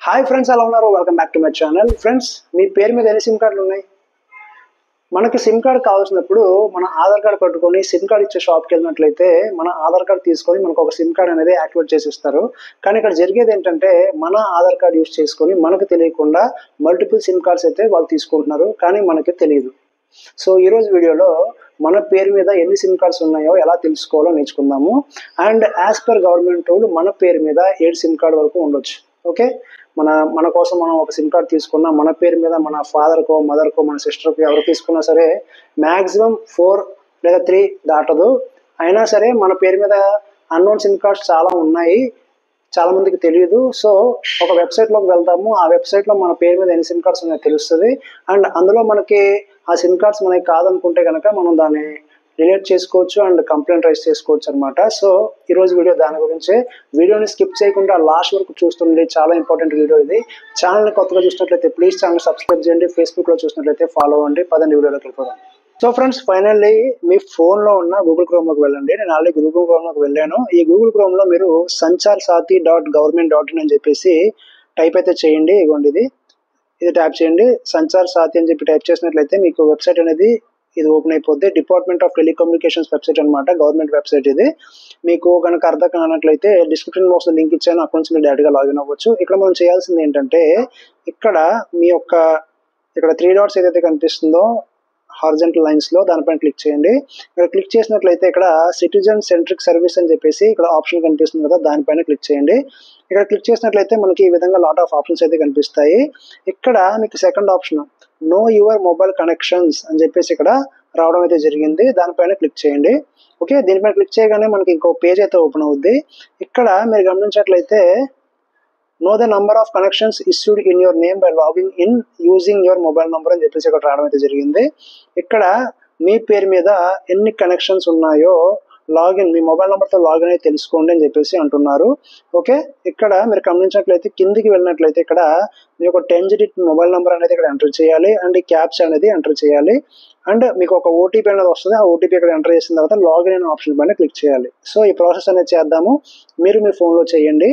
hi friends ఎలా ఉన్నారు welcome back to my channel friends మీ పేరు మీద ఎన్ని సిమ్ కార్డులు ఉన్నాయి మనకి సిమ్ కార్డ్ కావాల్సినప్పుడు మన ఆధార్ కార్డ్ పట్టుకొని సిమ్ కార్డ్ ఇచ్చే షాప్కి వెళ్ళినట్లయితే మన ఆధార్ కార్డ్ తీసుకొని మనకు ఒక సిమ్ కార్డ్ అనేది యాక్టివేట్ చేసి ఇస్తారు కానీ ఇక్కడ జరిగేది ఏంటంటే మన ఆధార్ కార్డ్ యూస్ చేసుకొని మనకు తెలియకుండా మల్టిపుల్ సిమ్ కార్డ్స్ అయితే వాళ్ళు తీసుకుంటున్నారు కానీ మనకి తెలియదు సో ఈ రోజు వీడియోలో మన పేరు మీద ఎన్ని సిమ్ కార్డ్స్ ఉన్నాయో ఎలా తెలుసుకోవాలో నేర్చుకుందాము and as per government rule మన పేరు మీద ఏడు సిమ్ కార్డ్ వరకు ఉండొచ్చు ఓకే మన మన కోసం మనం ఒక సిమ్ కార్డ్ తీసుకున్నా మన పేరు మీద మన ఫాదర్కో మదర్కో మన సిస్టర్కో ఎవరు తీసుకున్నా సరే మ్యాక్సిమం ఫోర్ లేదా త్రీ దాటదు అయినా సరే మన పేరు మీద అన్నోన్ సిమ్ కార్డ్స్ చాలా ఉన్నాయి చాలా మందికి తెలియదు సో ఒక వెబ్సైట్లోకి వెళ్తాము ఆ వెబ్సైట్లో మన పేరు మీద ఎన్ని సిమ్ కార్డ్స్ ఉన్నాయో తెలుస్తుంది అండ్ అందులో మనకి ఆ సిమ్ కార్డ్స్ మనకి కాదనుకుంటే కనుక మనం దాన్ని డిలీట్ చేసుకోవచ్చు అండ్ కంప్లైంట్ రైజ్ చేసుకోవచ్చు అనమాట సో ఈ రోజు వీడియో దాని గురించి వీడియోని స్కిప్ చేయకుండా లాస్ట్ వరకు చూస్తుండే చాలా ఇంపార్టెంట్ వీడియో ఇది ఛానల్ని కొత్తగా చూసినట్లయితే ప్లీజ్ ఛానల్ సబ్స్క్రైబ్ చేయండి ఫేస్బుక్లో చూసినట్లయితే ఫాలో అవ్వండి పదండి వీడియోలోకి వెళ్ళిపోదాం సో ఫ్రెండ్స్ ఫైనల్లీ మీ ఫోన్లో ఉన్న గూగుల్ క్రోమ్లోకి వెళ్ళండి నేను ఆల్రెడీ గూగుల్ క్రోమ్లోకి వెళ్ళాను ఈ గూగుల్ క్రోమ్లో మీరు Sanchar Saathi dot government dot in అని చెప్పేసి టైప్ అయితే చేయండి ఇదిగోండి ఇది ఇది ట్యాప్ చేయండి సంచార్ సాతి అని చెప్పి టైప్ చేసినట్లయితే మీకు వెబ్సైట్ అనేది ఇది ఓపెన్ అయిపోద్ది డిపార్ట్మెంట్ ఆఫ్ టెలికమ్యూనికేషన్స్ వెబ్సైట్ అనమాట గవర్నమెంట్ వెబ్సైట్ ఇది మీకు కనుక అర్థం కానట్లయితే డిస్క్రిప్షన్ బాక్స్ లింక్ ఇచ్చాను అక్కడ నుంచి మీరు డైరెక్ట్గా లాగిన్ అవ్వచ్చు ఇక్కడ మనం చేయాల్సింది ఏంటంటే ఇక్కడ మీ యొక్క ఇక్కడ త్రీ డాట్స్ ఏదైతే కనిపిస్తుందో హార్జెంటల్ లైన్స్ లో దానిపైన క్లిక్ చేయండి ఇక్కడ క్లిక్ చేసినట్లయితే ఇక్కడ సిటిజన్ సెంట్రిక్ సర్వీస్ అని చెప్పేసి ఇక్కడ ఆప్షన్ కనిపిస్తుంది కదా దానిపైన క్లిక్ చేయండి ఇక్కడ క్లిక్ చేసినట్లయితే మనకి ఈ విధంగా లాట్ ఆఫ్ ఆప్షన్స్ అయితే కనిపిస్తాయి ఇక్కడ మీకు second option know your mobile connections అని చెప్పేసి ఇక్కడ రావడం అయితే జరిగింది దానిపైన క్లిక్ చేయండి ఓకే దీనిపైన క్లిక్ చేయగానే మనకి ఇంకో పేజ్ అయితే ఓపెన్ అవుద్ది ఇక్కడ మీరు గమనించినట్లయితే know the number of connections issued in your name by logging in using your mobile number అని చెప్పేసి ఇక్కడ రావడం అయితే జరిగింది ఇక్కడ మీ పేరు మీద ఎన్ని కనెక్షన్స్ ఉన్నాయో లాగిన్ మీ మొబైల్ నెంబర్తో లాగిన్ అయితే తెలుసుకోండి అని చెప్పేసి అంటున్నారు ఓకే ఇక్కడ మీరు గమనించినట్లయితే కిందికి వెళ్ళినట్లయితే ఇక్కడ మీ యొక్క టెన్ డిజిట్ మొబైల్ నెంబర్ అనేది ఇక్కడ ఎంటర్ చేయాలి అండ్ ఈ క్యాప్స్ అనేది ఎంటర్ చేయాలి అండ్ మీకు ఒక ఓటీపీ అనేది వస్తుంది ఆ ఓటీపీ ఇక్కడ ఎంటర్ చేసిన తర్వాత లాగిన్ అనే ఆప్షన్ పైన క్లిక్ చేయాలి సో ఈ ప్రాసెస్ అనేది చేద్దాము మీరు మీ ఫోన్లో చేయండి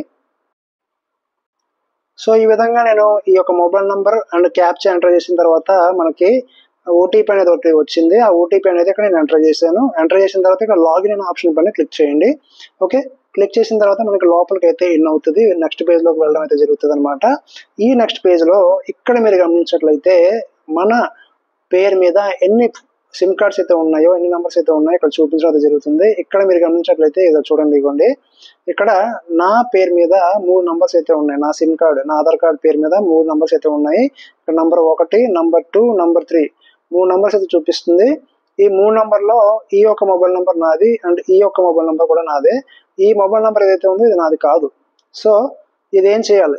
సో ఈ విధంగా నేను ఈ యొక్క mobile number and captcha enter చేసిన తర్వాత మనకి ఓటీపీ అనేది ఒకటి వచ్చింది ఆ ఓటీపీ అనేది ఇక్కడ నేను ఎంటర్ చేశాను ఎంటర్ చేసిన తర్వాత ఇక్కడ లాగిన్ అనే ఆప్షన్ పైన క్లిక్ చేయండి ఓకే క్లిక్ చేసిన తర్వాత మనకి లోపలికి అయితే ఇన్ అవుతుంది నెక్స్ట్ పేజ్ లోకి వెళ్ళడం అయితే జరుగుతుంది అనమాట ఈ నెక్స్ట్ పేజ్ లో ఇక్కడ మీరు గమనించినట్లయితే మన పేరు మీద ఎన్ని సిమ్ కార్డ్స్ అయితే ఉన్నాయో ఎన్ని నెంబర్స్ అయితే ఉన్నాయో ఇక్కడ చూపించడం అయితే జరుగుతుంది ఇక్కడ మీరు గమనించినట్లయితే ఇదో చూడండి ఇవ్వండి ఇక్కడ నా పేరు మీద మూడు నంబర్స్ అయితే ఉన్నాయి నా సిమ్ కార్డ్ నా ఆధార్ కార్డ్ పేరు మీద మూడు నంబర్స్ అయితే ఉన్నాయి ఇక్కడ నంబర్ ఒకటి నంబర్ టూ నంబర్ త్రీ మూడు నంబర్స్ అయితే చూపిస్తుంది ఈ మూడు నంబర్లో ఈ యొక్క మొబైల్ నంబర్ నాది అండ్ ఈ యొక్క మొబైల్ నంబర్ కూడా నాదే ఈ మొబైల్ నంబర్ ఏదైతే ఉందో ఇది నాది కాదు సో ఇది ఏం చేయాలి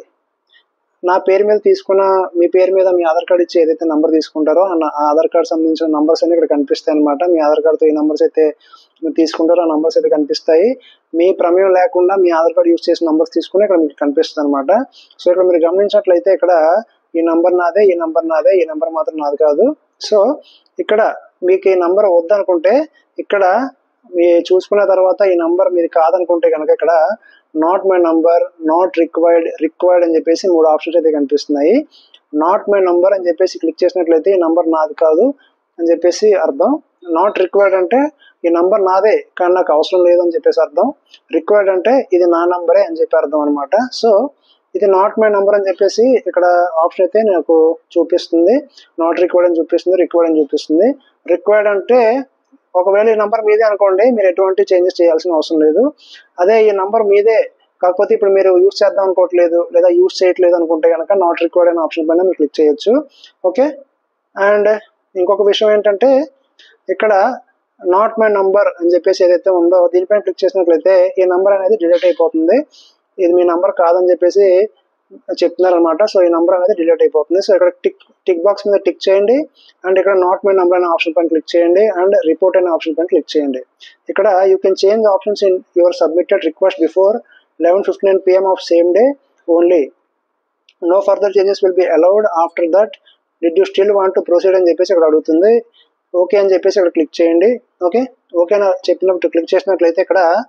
నా పేరు మీద తీసుకున్న మీ పేరు మీద మీ ఆధార్ కార్డ్ ఇచ్చి ఏదైతే నంబర్ తీసుకుంటారో ఆ ఆధార్ కార్డ్ సంబంధించిన నంబర్స్ అన్ని ఇక్కడ కనిపిస్తాయి అనమాట మీ ఆధార్ కార్డ్తో ఈ నంబర్స్ అయితే మీరు తీసుకుంటారో ఆ నంబర్స్ అయితే కనిపిస్తాయి మీ ప్రమేయం లేకుండా మీ ఆధార్ కార్డ్ యూస్ చేసిన నంబర్స్ తీసుకుని ఇక్కడ మీకు కనిపిస్తుంది అనమాట సో ఇక్కడ మీరు గమనించినట్లయితే ఇక్కడ ఈ నంబర్ నాదే ఈ నంబర్ నాదే ఈ నంబర్ మాత్రం నాది కాదు సో ఇక్కడ మీకు ఈ నంబర్ వద్దనుకుంటే ఇక్కడ మీ చూసుకున్న తర్వాత ఈ నంబర్ మీది కాదనుకుంటే కనుక ఇక్కడ not my number not required required అని చెప్పేసి మూడు ఆప్షన్స్ అయితే కనిపిస్తున్నాయి నాట్ మై నంబర్ అని చెప్పేసి క్లిక్ చేసినట్లయితే ఈ నంబర్ నాది కాదు అని చెప్పేసి అర్థం నాట్ రిక్వైర్డ్ అంటే ఈ నంబర్ నాదే కానీ నాకు అవసరం లేదు అని చెప్పేసి అర్థం రిక్వైర్డ్ అంటే ఇది నా నంబరే అని చెప్పి అర్థం అనమాట సో ఇది నాట్ మై నంబర్ అని చెప్పేసి ఇక్కడ ఆప్షన్ అయితే నాకు చూపిస్తుంది నాట్ రిక్వైర్డ్ అని చూపిస్తుంది రిక్వైర్డ్ అని చూపిస్తుంది రిక్వైర్డ్ అంటే ఒకవేళ ఈ నంబర్ మీదే అనుకోండి మీరు ఎటువంటి చేంజెస్ చేయాల్సిన అవసరం లేదు అదే ఈ నంబర్ మీదే కాకపోతే ఇప్పుడు మీరు యూస్ చేద్దాం అనుకోవట్లేదు లేదా యూస్ చేయట్లేదు అనుకుంటే కనుక నాట్ రిక్వైర్డ్ అనే ఆప్షన్ పైన మీరు క్లిక్ చేయొచ్చు ఓకే అండ్ ఇంకొక విషయం ఏంటంటే ఇక్కడ నాట్ మై నంబర్ అని చెప్పేసి ఏదైతే ఉందో దీనిపైన క్లిక్ చేసినట్లయితే ఈ నంబర్ అనేది డిలీట్ అయిపోతుంది ఇది మీ నంబర్ కాదని చెప్పేసి చెప్తున్నారు అనమాట సో ఈ నంబర్ అనేది డిలీట్ అయిపోతుంది సో ఇక్కడ టిక్ టిక్ బాక్స్ మీద టిక్ చేయండి అండ్ ఇక్కడ నాట్ మై నంబర్ అనే ఆప్షన్ పైన క్లిక్ చేయండి అండ్ రిపోర్ట్ అనే ఆప్షన్ పైన క్లిక్ చేయండి ఇక్కడ you can change options in your submitted request before eleven fifty nine PM of same day only no further changes will be allowed after that did you still want to proceed అని చెప్పేసి ఇక్కడ అడుగుతుంది okay అని చెప్పేసి ఇక్కడ click చేయండి okay okay అని చెప్పినప్పుడు క్లిక్ చేసినట్లయితే ఇక్కడ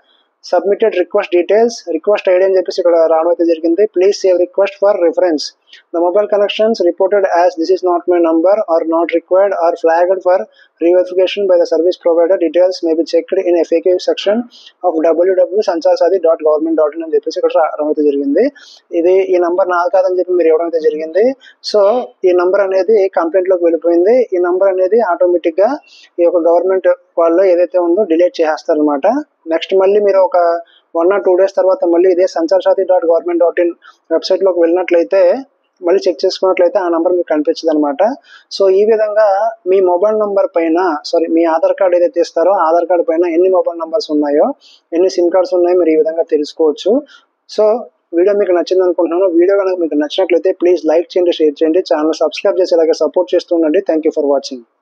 submitted request details request ID అని చెప్పేసి ఇక్కడ రావడం అయితే జరిగింది please save request for reference the mobile connections reported as this is not my number or not required or flagged for reverification by the service provider details may be checked in FAQ section of WW Sanchar Saathi dot government dot in అని చెప్పేసి ఇక్కడ రావడం అయితే జరిగింది ఇది ఈ number నాది కాదని చెప్పి మీరు ఇవ్వడం అయితే జరిగింది సో ఈ నంబర్ అనేది కంప్లైంట్ లోకి వెళ్ళిపోయింది ఈ నంబర్ అనేది ఆటోమేటిక్ గా ఈ యొక్క గవర్నమెంట్ వాళ్ళు ఏదైతే ఉందో డిలీట్ చేసేస్తారు అనమాట నెక్స్ట్ మళ్ళీ మీరు ఒక వన్ ఆర్ టూ డేస్ తర్వాత మళ్ళీ ఇదే Sanchar Saathi dot government dot in website లోకి వెళ్ళినట్లయితే మళ్ళీ చెక్ చేసుకున్నట్లయితే ఆ నంబర్ మీకు కనిపించదు అనమాట సో ఈ విధంగా మీ మొబైల్ నంబర్ పైన సారీ మీ ఆధార్ కార్డ్ ఏదైతే ఇస్తారో ఆధార్ కార్డ్ పైన ఎన్ని మొబైల్ నంబర్స్ ఉన్నాయో ఎన్ని సిమ్ కార్డ్స్ ఉన్నాయో మీరు ఈ విధంగా తెలుసుకోవచ్చు సో వీడియో మీకు నచ్చింది అనుకుంటున్నాను వీడియో కనుక మీకు నచ్చినట్లయితే ప్లీజ్ లైక్ చేయండి షేర్ చేయండి ఛానల్ సబ్స్క్రైబ్ చేసి అలాగే సపోర్ట్ చేస్తూ ఉండండి థ్యాంక్ యూ ఫర్ వాచింగ్